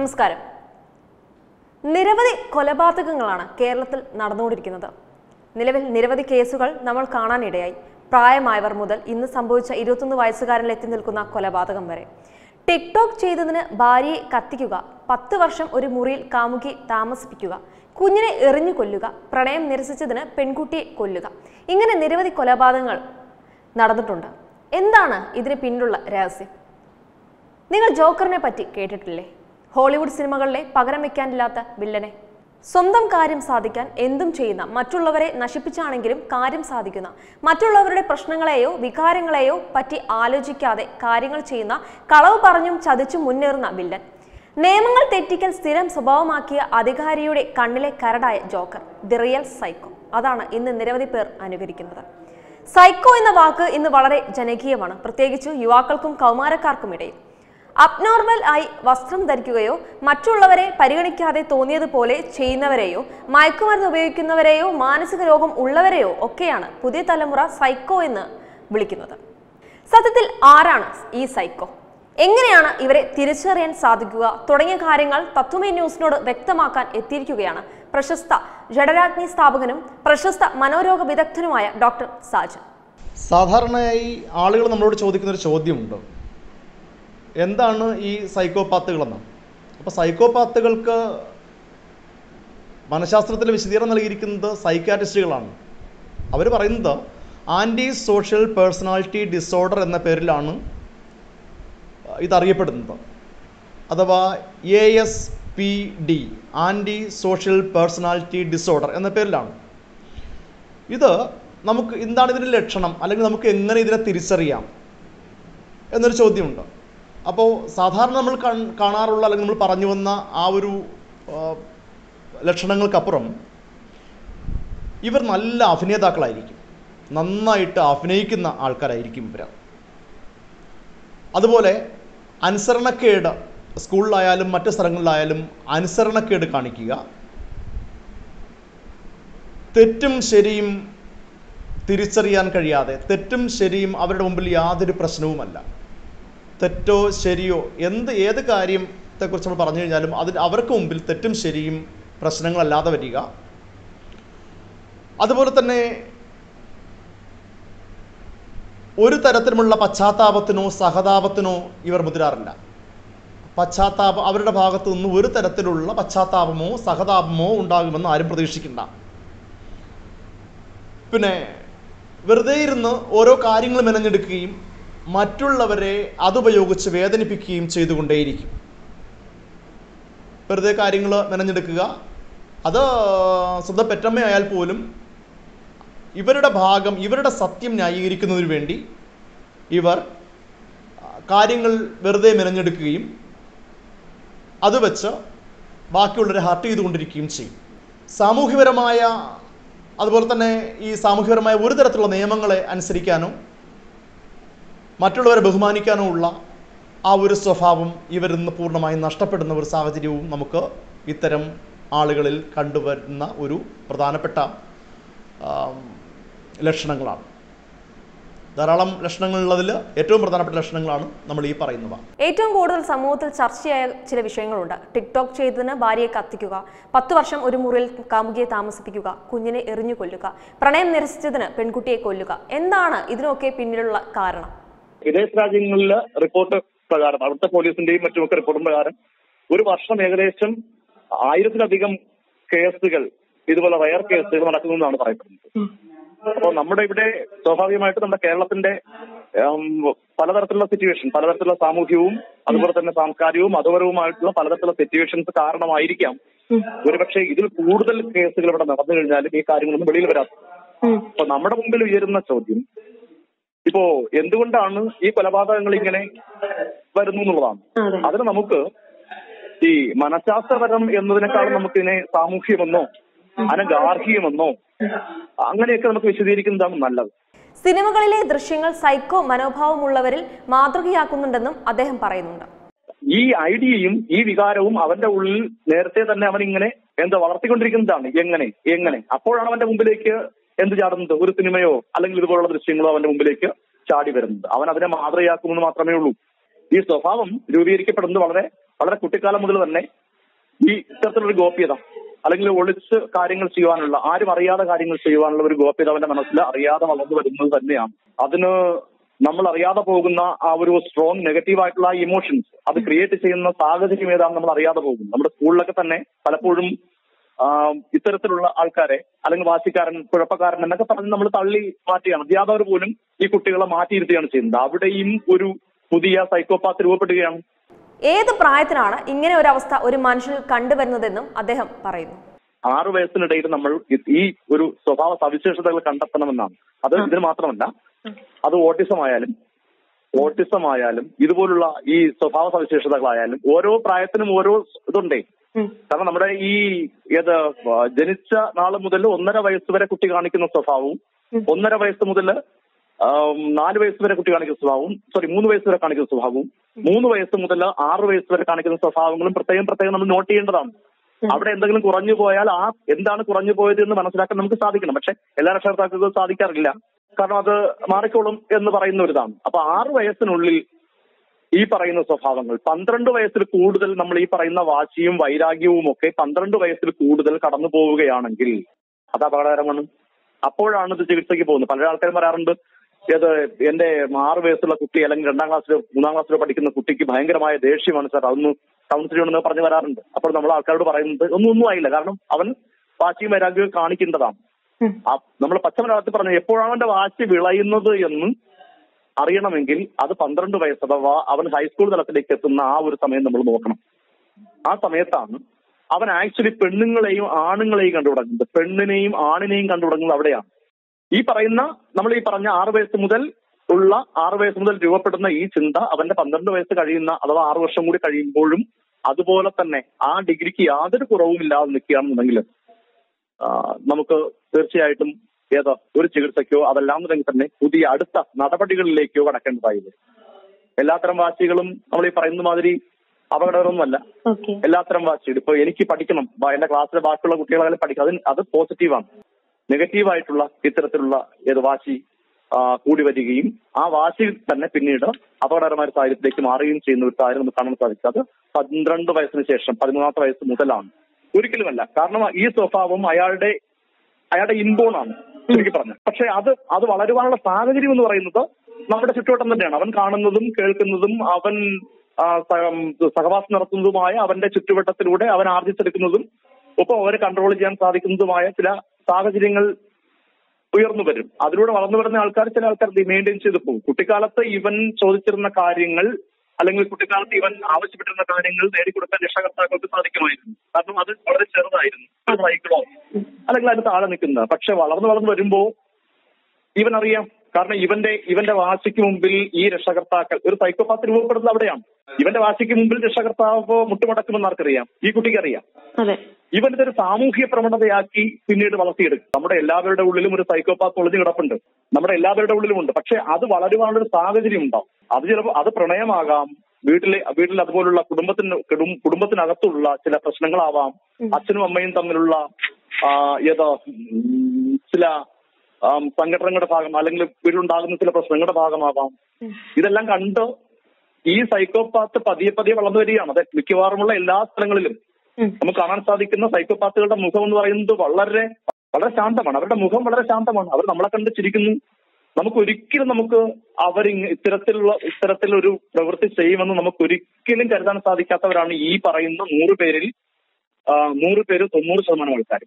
നമസ്കാരം നിരവധി കൊലപാതകങ്ങളാണ് കേരളത്തിൽ നടന്നുകൊണ്ടിരിക്കുന്നത് നിലവിൽ നിരവധി കേസുകൾ നമ്മൾ കാണാനിടയായി പ്രായമായവർ മുതൽ ഇന്ന് സംഭവിച്ച ഇരുപത്തൊന്ന് വയസ്സുകാരനിൽ എത്തി നിൽക്കുന്ന കൊലപാതകം വരെ ടിക്ടോക്ക് ചെയ്തതിന് ഭാര്യയെ കത്തിക്കുക പത്ത് വർഷം ഒരു മുറിയിൽ കാമുകി താമസിപ്പിക്കുക കുഞ്ഞിനെ എറിഞ്ഞു കൊല്ലുക പ്രണയം നിരസിച്ചതിന് പെൺകുട്ടിയെ കൊല്ലുക ഇങ്ങനെ നിരവധി കൊലപാതകങ്ങൾ നടന്നിട്ടുണ്ട് എന്താണ് ഇതിന് പിന്നിലുള്ള രഹസ്യം നിങ്ങൾ ജോക്കറിനെ പറ്റി കേട്ടിട്ടില്ലേ ഹോളിവുഡ് സിനിമകളിലെ പകരം വെക്കാനില്ലാത്ത വില്ലനെ സ്വന്തം കാര്യം സാധിക്കാൻ എന്തും ചെയ്യുന്ന മറ്റുള്ളവരെ നശിപ്പിച്ചാണെങ്കിലും കാര്യം സാധിക്കുന്ന മറ്റുള്ളവരുടെ പ്രശ്നങ്ങളെയോ വികാരങ്ങളെയോ പറ്റി ആലോചിക്കാതെ കാര്യങ്ങൾ ചെയ്യുന്ന കളവ് പറഞ്ഞും ചതിച്ചും മുന്നേറുന്ന വില്ലൻ നിയമങ്ങൾ തെറ്റിക്കൽ സ്ഥിരം സ്വഭാവമാക്കിയ അധികാരിയുടെ കണ്ണിലെ കരടായ ജോക്കർ ദി റിയൽ സൈക്കോ അതാണ് ഇന്ന് നിരവധി പേർ അനുകരിക്കുന്നത് സൈക്കോ എന്ന വാക്ക് ഇന്ന് വളരെ ജനകീയമാണ് പ്രത്യേകിച്ച് യുവാക്കൾക്കും കൗമാരക്കാർക്കും ഇടയിൽ അബ്നോർമൽ ആയി വസ്ത്രം ധരിക്കുകയോ മറ്റുള്ളവരെ പരിഗണിക്കാതെ തോന്നിയതുപോലെ ചെയ്യുന്നവരെയോ മയക്കുമരുന്ന് ഉപയോഗിക്കുന്നവരെയോ മാനസിക രോഗം ഉള്ളവരെയോ ഒക്കെയാണ് പുതിയ തലമുറ സൈക്കോ എന്ന് വിളിക്കുന്നത് സത്യത്തിൽ ആരാണ് ഈ സൈക്കോ എങ്ങനെയാണ് ഇവരെ തിരിച്ചറിയാൻ സാധിക്കുക തുടങ്ങിയ കാര്യങ്ങൾ തത്വമേ ന്യൂസിനോട് വ്യക്തമാക്കാൻ എത്തിയിരിക്കുകയാണ് പ്രശസ്ത ജഡരാഗ്നി സ്ഥാപകനും പ്രശസ്ത മനോരോഗ വിദഗ്ധനുമായ ഡോക്ടർ സാജൻ സാധാരണയായി ആളുകൾ നമ്മളോട് ചോദിക്കുന്ന ഒരു ചോദ്യമുണ്ട് എന്താണ് ഈ സൈക്കോപാത്തുകളെന്ന് അപ്പോൾ സൈക്കോപാത്തുകൾക്ക് മനഃശാസ്ത്രത്തിൽ വിശദീകരണം നൽകിയിരിക്കുന്നത് സൈക്കാട്രിസ്റ്റുകളാണ് അവർ പറയുന്നത് ആൻറ്റി സോഷ്യൽ പേഴ്സണാലിറ്റി ഡിസോർഡർ എന്ന പേരിലാണ് ഇതറിയപ്പെടുന്നത് അഥവാ A S P D anti social personality disorder എന്ന പേരിലാണ് ഇത് നമുക്ക് എന്താണ് ഇതിൻ്റെ ലക്ഷണം അല്ലെങ്കിൽ നമുക്ക് എങ്ങനെ ഇതിനെ തിരിച്ചറിയാം എന്നൊരു ചോദ്യമുണ്ട് അപ്പോൾ സാധാരണ നമ്മൾ കൺ- കാണാറുള്ള അല്ലെങ്കിൽ നമ്മൾ പറഞ്ഞു വന്ന ആ ഒരു ആ, ലക്ഷണങ്ങൾക്കപ്പുറം ഇവർ നല്ല അഭിനേതാക്കളായിരിക്കും നന്നായിട്ട് അഭിനയിക്കുന്ന ആൾക്കാരായിരിക്കും ഇവർ അതുപോലെ അനുസരണക്കേട് സ്കൂളിലായാലും മറ്റ് സ്ഥലങ്ങളിലായാലും അനുസരണക്കേട് കാണിക്കുക തെറ്റും ശരിയും തിരിച്ചറിയാൻ കഴിയാതെ തെറ്റും ശരിയും അവരുടെ മുമ്പിൽ യാതൊരു പ്രശ്നവുമല്ല തെറ്റോ ശരിയോ എന്ത് ഏത് കാര്യത്തെക്കുറിച്ച് നമ്മൾ പറഞ്ഞു കഴിഞ്ഞാലും അതിന് അവർക്ക് മുമ്പിൽ തെറ്റും ശരിയും പ്രശ്നങ്ങളല്ലാതെ വരിക അതുപോലെ തന്നെ ഒരു തരത്തിലുമുള്ള പശ്ചാത്താപത്തിനോ സഹതാപത്തിനോ ഇവർ മുതിരാറില്ല പശ്ചാത്താപം അവരുടെ ഭാഗത്തു നിന്ന് ഒരു തരത്തിലുള്ള പശ്ചാത്താപമോ സഹതാപമോ ഉണ്ടാകുമെന്ന് ആരും പ്രതീക്ഷിക്കണ്ട പിന്നെ വെറുതെ ഇരുന്ന് ഓരോ കാര്യങ്ങൾ മെനഞ്ഞെടുക്കുകയും മറ്റുള്ളവരെ അതുപയോഗിച്ച് വേദനിപ്പിക്കുകയും ചെയ്തുകൊണ്ടേയിരിക്കും വെറുതെ കാര്യങ്ങൾ മെനഞ്ഞെടുക്കുക അത് സ്വന്തം പെറ്റമ്മയായാൽ പോലും ഇവരുടെ ഭാഗം ഇവരുടെ സത്യം ന്യായീകരിക്കുന്നതിന് വേണ്ടി ഇവർ ആ, കാര്യങ്ങൾ വെറുതെ മെനഞ്ഞെടുക്കുകയും അത് വെച്ച് ബാക്കിയുള്ളവരെ ഹർട്ട് ചെയ്തുകൊണ്ടിരിക്കുകയും ചെയ്യും സാമൂഹ്യപരമായ അതുപോലെ തന്നെ ഈ സാമൂഹ്യപരമായ ഒരു തരത്തിലുള്ള നിയമങ്ങളെ അനുസരിക്കാനോ മറ്റുള്ളവരെ ബഹുമാനിക്കാനോ ഉള്ള ആ ഒരു സ്വഭാവം ഇവരിന്ന് പൂർണ്ണമായും നഷ്ടപ്പെടുന്ന ഒരു സാഹചര്യവും നമുക്ക് ഇത്തരം ആളുകളിൽ കണ്ടുവരുന്ന ഒരു പ്രധാനപ്പെട്ട ആം, ലക്ഷണങ്ങളാണ് ധാരാളം ലക്ഷണങ്ങളുള്ളതിൽ ഏറ്റവും പ്രധാനപ്പെട്ട ലക്ഷണങ്ങളാണ് നമ്മൾ ഈ പറയുന്നവ ഏറ്റവും കൂടുതൽ സമൂഹത്തിൽ ചർച്ചയായ ചില വിഷയങ്ങളുണ്ട് ടിക്ടോക്ക് ചെയ്തതിന് ഭാര്യയെ കത്തിക്കുക പത്ത് വർഷം ഒരു മുറിയിൽ കാമുകിയെ താമസിപ്പിക്കുക കുഞ്ഞിനെ എറിഞ്ഞു കൊല്ലുക പ്രണയം നിരസിച്ചതിന് പെൺകുട്ടിയെ കൊല്ലുക എന്താണ് ഇതിനൊക്കെ പിന്നിലുള്ള കാരണം വിദേശ രാജ്യങ്ങളിലെ റിപ്പോർട്ട് പ്രകാരം അവിടുത്തെ പോലീസിന്റെയും മറ്റുമൊക്കെ റിപ്പോർട്ട് പ്രകാരം ഒരു വർഷം ഏകദേശം ആയിരത്തിലധികം കേസുകൾ ഇതുപോലെ റയർ കേസുകൾ നടക്കുന്നതെന്നാണ് പറയപ്പെടുന്നത് അപ്പോൾ നമ്മുടെ ഇവിടെ സ്വാഭാവികമായിട്ട് നമ്മുടെ കേരളത്തിന്റെ ഉം, പലതരത്തിലുള്ള സിറ്റുവേഷൻ പലതരത്തിലുള്ള സാമൂഹ്യവും അതുപോലെ തന്നെ സാംസ്കാരികവും മതപരവുമായിട്ടുള്ള പലതരത്തിലുള്ള സിറ്റുവേഷൻസ് കാരണമായിരിക്കാം ഒരുപക്ഷെ ഇതിൽ കൂടുതൽ കേസുകൾ ഇവിടെ നടന്നു കഴിഞ്ഞാലും ഈ കാര്യങ്ങളൊന്നും വെളിയിൽ വരാത്ത അപ്പൊ നമ്മുടെ മുമ്പിൽ ഉയരുന്ന ചോദ്യം ഇപ്പോ എന്തുകൊണ്ടാണ് ഈ കൊലപാതകങ്ങൾ ഇങ്ങനെ വരുന്നു എന്നുള്ളതാണ് അതിന് നമുക്ക് ഈ മനഃശാസ്ത്രപരം എന്നതിനേക്കാളും നമുക്ക് ഇതിനെ സാമൂഹ്യമെന്നോ അന ഗാർഹികമെന്നോ അങ്ങനെയൊക്കെ നമുക്ക് വിശദീകരിക്കുന്നതാണ് നല്ലത് സിനിമകളിലെ ദൃശ്യങ്ങൾ സൈക്കോ മനോഭാവമുള്ളവരിൽ മാതൃകയാക്കുന്നുണ്ടെന്നും അദ്ദേഹം പറയുന്നുണ്ട് ഈ ഐഡിയയും ഈ വികാരവും അവന്റെ ഉള്ളിൽ നേരത്തെ തന്നെ അവൻ ഇങ്ങനെ എന്താ വളർത്തിക്കൊണ്ടിരിക്കുന്നതാണ് എങ്ങനെ എങ്ങനെ അപ്പോഴാണ് അവന്റെ മുമ്പിലേക്ക് എന്ത് ചാടുന്നത് ഒരു സിനിമയോ അല്ലെങ്കിൽ ഇതുപോലുള്ള ദൃശ്യങ്ങളോ അവന്റെ മുമ്പിലേക്ക് ചാടി വരുന്നത് അവൻ അതിനെ മാതൃകയാക്കുമെന്ന് മാത്രമേ ഉള്ളൂ ഈ സ്വഭാവം രൂപീകരിക്കപ്പെടുന്നത് വളരെ വളരെ കുട്ടിക്കാലം മുതൽ തന്നെ ഈ ഇത്തരത്തിലൊരു ഗോപ്യത അല്ലെങ്കിൽ ഒളിച്ച് കാര്യങ്ങൾ ചെയ്യുവാനുള്ള ആരും അറിയാതെ കാര്യങ്ങൾ ചെയ്യുവാനുള്ള ഒരു ഗോപ്യത അവന്റെ മനസ്സിൽ അറിയാതെ വളർന്നു വരുന്നത് തന്നെയാണ് അതിന് നമ്മൾ അറിയാതെ പോകുന്ന ആ ഒരു സ്ട്രോങ് നെഗറ്റീവ് ആയിട്ടുള്ള ആ ഇമോഷൻസ് അത് ക്രിയേറ്റ് ചെയ്യുന്ന സാഹചര്യം ഏതാണ് നമ്മൾ അറിയാതെ പോകും നമ്മുടെ സ്കൂളിലൊക്കെ തന്നെ പലപ്പോഴും ആ, ഇത്തരത്തിലുള്ള ആൾക്കാരെ അല്ലെങ്കിൽ വാശിക്കാരൻ കുഴപ്പക്കാരൻ എന്നൊക്കെ പറഞ്ഞ് നമ്മൾ തള്ളി മാറ്റുകയാണ് അധ്യാപകർ പോലും ഈ കുട്ടികളെ മാറ്റിയിരുത്തുകയാണ് ചെയ്യുന്നത് അവിടെയും ഒരു പുതിയ സൈക്കോപാത്ത് രൂപപ്പെടുകയാണ് ഏത് പ്രായത്തിനാണ് ഇങ്ങനെ ഒരു അവസ്ഥ ഒരു മനുഷ്യനിൽ കണ്ടുവരുന്നതെന്നും അദ്ദേഹം പറയുന്നു ആറു വയസ്സിനിടയിൽ നമ്മൾ ഇ- ഈ ഒരു സ്വഭാവ സവിശേഷതകൾ കണ്ടെത്തണമെന്നാണ് അത് ഇതിന് മാത്രമല്ല അത് ഓട്ടിസം ആയാലും ഓട്ടിസം ആയാലും ഇതുപോലുള്ള ഈ സ്വഭാവ സവിശേഷതകളായാലും ഓരോ പ്രായത്തിനും ഓരോ ഇതുണ്ടേ കാരണം നമ്മുടെ ഈ ഏത് ആ, ജനിച്ച നാൾ മുതൽ ഒന്നര വയസ്സ് വരെ കുട്ടി കാണിക്കുന്ന സ്വഭാവവും ഒന്നര വയസ്സ് മുതൽ നാല് വയസ്സ് വരെ കുട്ടി കാണിക്കുന്ന സ്വഭാവവും സോറി മൂന്ന് വയസ്സ് വരെ കാണിക്കുന്ന സ്വഭാവവും മൂന്ന് വയസ്സ് മുതൽ ആറ് വയസ്സ് വരെ കാണിക്കുന്ന സ്വഭാവങ്ങളും പ്രത്യേകം പ്രത്യേകം നമ്മൾ നോട്ട് ചെയ്യേണ്ടതാണ് അവിടെ എന്തെങ്കിലും കുറഞ്ഞു പോയാൽ ആ എന്താണ് കുറഞ്ഞു പോയത് എന്ന് മനസ്സിലാക്കാൻ നമുക്ക് സാധിക്കണം പക്ഷെ എല്ലാ രക്ഷകർത്താക്കൾക്കും സാധിക്കാറില്ല കാരണം അത് മാറിക്കോളും എന്ന് പറയുന്ന ഒരു ഇതാണ് അപ്പൊ ആറ് വയസ്സിനുള്ളിൽ ഈ പറയുന്ന സ്വഭാവങ്ങൾ പന്ത്രണ്ട് വയസ്സിൽ കൂടുതൽ നമ്മൾ ഈ പറയുന്ന വാശിയും വൈരാഗ്യവും ഒക്കെ പന്ത്രണ്ട് വയസ്സിൽ കൂടുതൽ കടന്നു പോവുകയാണെങ്കിൽ അത് അപകടകരമാണ് അപ്പോഴാണ് ഇത് ചികിത്സയ്ക്ക് പോകുന്നത് പല ആൾക്കാരും പറയാറുണ്ട് ഏത് എന്റെ ആറ് വയസ്സുള്ള കുട്ടി അല്ലെങ്കിൽ രണ്ടാം ക്ലാസ്സിലോ മൂന്നാം ക്ലാസ്സിലോ പഠിക്കുന്ന കുട്ടിക്ക് ഭയങ്കരമായ ദേഷ്യമാണ് സാർ അതൊന്ന് കൗൺസിൽ ചെയ്യണമെന്ന് പറഞ്ഞ് വരാറുണ്ട് അപ്പോൾ നമ്മൾ ആൾക്കാരോട് പറയുന്നത് ഒന്നും ഒന്നും ആയില്ല കാരണം അവൻ വാശിയും വൈരാഗ്യവും കാണിക്കേണ്ടതാണ് നമ്മൾ പച്ചമലയാളത്തിൽ പറഞ്ഞു എപ്പോഴാണ് അവന്റെ വാശി വിളയുന്നത് എന്ന് അറിയണമെങ്കിൽ അത് പന്ത്രണ്ട് വയസ്സ് അഥവാ അവൻ ഹൈസ്കൂൾ തലത്തിലേക്ക് എത്തുന്ന ആ ഒരു സമയം നമ്മൾ നോക്കണം ആ സമയത്താണ് അവൻ ആക്ച്വലി പെണ്ണുങ്ങളെയും ആണുങ്ങളെയും കണ്ടു തുടങ്ങുന്നത് പെണ്ണിനെയും ആണിനെയും കണ്ടു തുടങ്ങുന്നത് അവിടെയാണ് ഈ പറയുന്ന നമ്മൾ ഈ പറഞ്ഞ ആറ് വയസ്സ് മുതൽ ഉള്ള ആറ് വയസ്സ് മുതൽ രൂപപ്പെടുന്ന ഈ ചിന്ത അവന്റെ പന്ത്രണ്ട് വയസ്സ് കഴിയുന്ന അഥവാ ആറ് വർഷം കൂടി കഴിയുമ്പോഴും അതുപോലെ തന്നെ ആ ഡിഗ്രിക്ക് യാതൊരു കുറവുമില്ലാതെ നിൽക്കുകയാണെന്നുണ്ടെങ്കിൽ ആ, നമുക്ക് തീർച്ചയായിട്ടും ഏതോ ഒരു ചികിത്സയ്ക്കോ അതല്ലാന്നുണ്ടെങ്കിൽ തന്നെ പുതിയ അടുത്ത നടപടികളിലേക്കോ കടക്കേണ്ടതായി വരും എല്ലാത്തരം വാശികളും നമ്മൾ ഈ പറയുന്ന മാതിരി അപകടകരമൊന്നുമല്ല ഓക്കെ എല്ലാത്തരം വാശികൾ ഇപ്പൊ എനിക്ക് പഠിക്കണം ബ- എന്റെ ക്ലാസ്സിലെ ബാക്കിയുള്ള കുട്ടികളെ പഠിക്കണം അത് അത് പോസിറ്റീവാണ് നെഗറ്റീവായിട്ടുള്ള ഇത്തരത്തിലുള്ള ഏത് വാശി ആ, കൂടി വരികയും ആ വാശി തന്നെ പിന്നീട് അപകടകരമായ ഒരു സാഹചര്യത്തിലേക്ക് മാറുകയും ചെയ്യുന്ന ഒരു കാര്യം നമുക്ക് കാണാൻ സാധിക്കും അത് പന്ത്രണ്ട് വയസ്സിന് ശേഷം പതിമൂന്നാമത്തെ വയസ്സ് മുതലാണ് ഒരിക്കലുമല്ല കാരണം ഈ സ്വഭാവം അയാളുടെ അയാളുടെ ഇൻബോൺ ആണ് ശരിക്കും പറഞ്ഞു പക്ഷെ അത് അത് വളരുവാനുള്ള സാഹചര്യം എന്ന് പറയുന്നത് നമ്മുടെ ചുറ്റുവട്ടം തന്നെയാണ് അവൻ കാണുന്നതും കേൾക്കുന്നതും അവൻ ആ, സഹ- സഹവാസം നടത്തുന്നതുമായ അവന്റെ ചുറ്റുവട്ടത്തിലൂടെ അവൻ ആർജിച്ചെടുക്കുന്നതും ഒപ്പം അവരെ കൺട്രോൾ ചെയ്യാൻ സാധിക്കുന്നതുമായ ചില സാഹചര്യങ്ങൾ ഉയർന്നു വരും അതിലൂടെ വളർന്നു വരുന്ന ആൾക്കാർ ചില ആൾക്കാർ മെയിൻറ്റെയിൻ ചെയ്ത് പോകും കുട്ടിക്കാലത്ത് ഇവൻ ചോദിച്ചിരുന്ന കാര്യങ്ങൾ അല്ലെങ്കിൽ കുട്ടിക്കാലത്ത് ഇവൻ ആവശ്യപ്പെട്ടിരുന്ന കാര്യങ്ങൾ നേടിക്കൊടുക്കാൻ രക്ഷകർത്താക്കൾക്ക് സാധിക്കുമായിരുന്നു കാരണം അത് വളരെ ചെറുതായിരുന്നു ഒരു സൈക്കിളോ അല്ലെങ്കിൽ അതിന് താഴെ നിൽക്കുന്ന പക്ഷെ വളർന്നു വളർന്നു വരുമ്പോ ഇവൻ അറിയാം കാരണം ഇവന്റെ ഇവന്റെ വാശിക്ക് മുമ്പിൽ ഈ രക്ഷകർത്താക്കൾ ഒരു സൈക്കോപാത്ത് രൂപപ്പെടുന്നത് അവിടെയാണ് ഇവന്റെ വാശിക്ക് മുമ്പിൽ രക്ഷകർത്താവ് മുട്ടുമടക്കുമെന്ന് ആർക്കറിയാം ഈ കുട്ടിക്ക് അറിയാം അതെ ഇവന്റെ ഒരു സാമൂഹ്യ പ്രവണതയാക്കി പിന്നീട് വളർത്തിയെടുക്കും നമ്മുടെ എല്ലാവരുടെ ഉള്ളിലും ഒരു സൈക്കോപാത്ത് ഒളിഞ്ഞു കിടപ്പുണ്ട് നമ്മുടെ എല്ലാവരുടെ ഉള്ളിലും ഉണ്ട് പക്ഷെ അത് വളരുവാനുള്ള ഒരു സാഹചര്യം ഉണ്ടാവും അത് ചിലപ്പോൾ അത് പ്രണയമാകാം വീട്ടിലെ വീട്ടിൽ അതുപോലുള്ള കുടുംബത്തിന് കുടും- കുടുംബത്തിനകത്തുള്ള ചില പ്രശ്നങ്ങളാവാം അച്ഛനും അമ്മയും തമ്മിലുള്ള ആ, ഏതോ ഉം, ചില ആം, സംഘടനകളുടെ ഭാഗം അല്ലെങ്കിൽ വീട്ടിലുണ്ടാകുന്ന ചില പ്രശ്നങ്ങളുടെ ഭാഗമാവാം ഇതെല്ലാം കണ്ട് ഈ സൈക്കോപാത്ത് പതിയെ പതിയെ വളർന്നു വരികയാണ് അതെ മിക്കവാറുമുള്ള എല്ലാ സ്ഥലങ്ങളിലും ഉം. നമുക്ക് കാണാൻ സാധിക്കുന്ന സൈക്കോപാത്തുകളുടെ മുഖം എന്ന് പറയുന്നത് വളരെ വളരെ ശാന്തമാണ് അവരുടെ മുഖം വളരെ ശാന്തമാണ് അവർ നമ്മളെ കണ്ട് ചിരിക്കുന്നു നമുക്ക് ഒരിക്കലും നമുക്ക് അവർ ഇത്തരത്തിലുള്ള ഇത്തരത്തിലൊരു പ്രവൃത്തി ചെയ്യുമെന്ന് നമുക്ക് ഒരിക്കലും കരുതാൻ സാധിക്കാത്തവരാണ് ഈ പറയുന്ന നൂറ് പേരിൽ ആ, നൂറ് പേര് തൊണ്ണൂറ് ശതമാനം ആൾക്കാർ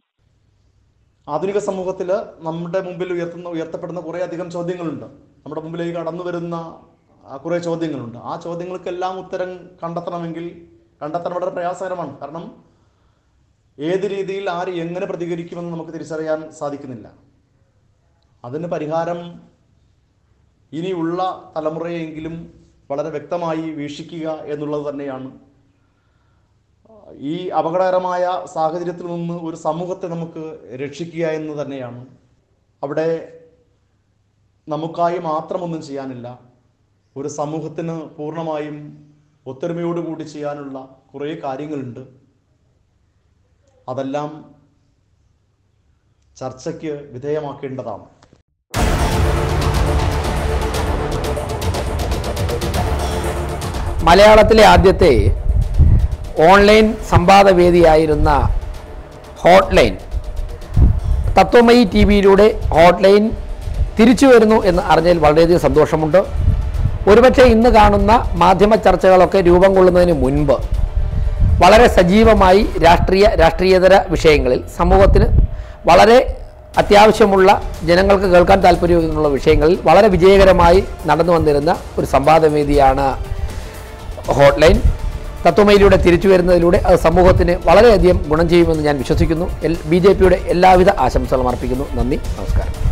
ആധുനിക സമൂഹത്തിൽ നമ്മുടെ മുമ്പിൽ ഉയർത്തുന്ന ഉയർത്തപ്പെടുന്ന കുറേ അധികം ചോദ്യങ്ങളുണ്ട് നമ്മുടെ മുമ്പിലേക്ക് കടന്നു വരുന്ന ആ, കുറേ ചോദ്യങ്ങളുണ്ട് ആ ചോദ്യങ്ങൾക്കെല്ലാം ഉത്തരം കണ്ടെത്തണമെങ്കിൽ കണ്ടെത്താൻ വളരെ പ്രയാസകരമാണ് കാരണം ഏത് രീതിയിൽ ആര് എങ്ങനെ പ്രതികരിക്കുമെന്ന് നമുക്ക് തിരിച്ചറിയാൻ സാധിക്കുന്നില്ല അതിന് പരിഹാരം ഇനിയുള്ള തലമുറയെങ്കിലും വളരെ വ്യക്തമായി വീക്ഷിക്കുക എന്നുള്ളത് തന്നെയാണ് ഈ അപകടകരമായ സാഹചര്യത്തിൽ നിന്ന് ഒരു സമൂഹത്തെ നമുക്ക് രക്ഷിക്കുക എന്ന് തന്നെയാണ് അവിടെ നമുക്കായി മാത്രമൊന്നും ചെയ്യാനില്ല ഒരു സമൂഹത്തിന് പൂർണ്ണമായും ഒത്തൊരുമയോടുകൂടി ചെയ്യാനുള്ള കുറേ കാര്യങ്ങളുണ്ട് അതെല്ലാം ചർച്ചയ്ക്ക് വിധേയമാക്കേണ്ടതാണ് മലയാളത്തിലെ ആദ്യത്തെ ഓൺലൈൻ സംവാദവേദിയായിരുന്ന ഹോട്ട് ലൈൻ തത്വമയി ടി വിയിലൂടെ ഹോട്ട് ലൈൻ തിരിച്ചു വരുന്നു എന്ന് അറിഞ്ഞതിൽ വളരെയധികം സന്തോഷമുണ്ട് ഒരുപക്ഷെ ഇന്ന് കാണുന്ന മാധ്യമ ചർച്ചകളൊക്കെ രൂപം കൊള്ളുന്നതിന് മുൻപ് വളരെ സജീവമായി രാഷ്ട്രീയ രാഷ്ട്രീയേതര വിഷയങ്ങളിൽ സമൂഹത്തിന് വളരെ അത്യാവശ്യമുള്ള ജനങ്ങൾക്ക് കേൾക്കാൻ താല്പര്യമുള്ള വിഷയങ്ങളിൽ വളരെ വിജയകരമായി നടന്നു വന്നിരുന്ന ഒരു സംവാദവേദിയാണ് ഹോട്ട് ലൈൻ തത്വമയിലൂടെ തിരിച്ചു വരുന്നതിലൂടെ അത് സമൂഹത്തിന് വളരെയധികം ഗുണം ചെയ്യുമെന്ന് ഞാൻ വിശ്വസിക്കുന്നു എൽ ബി ജെ പിയുടെ എല്ലാവിധ ആശംസകളും അർപ്പിക്കുന്നു നന്ദി നമസ്കാരം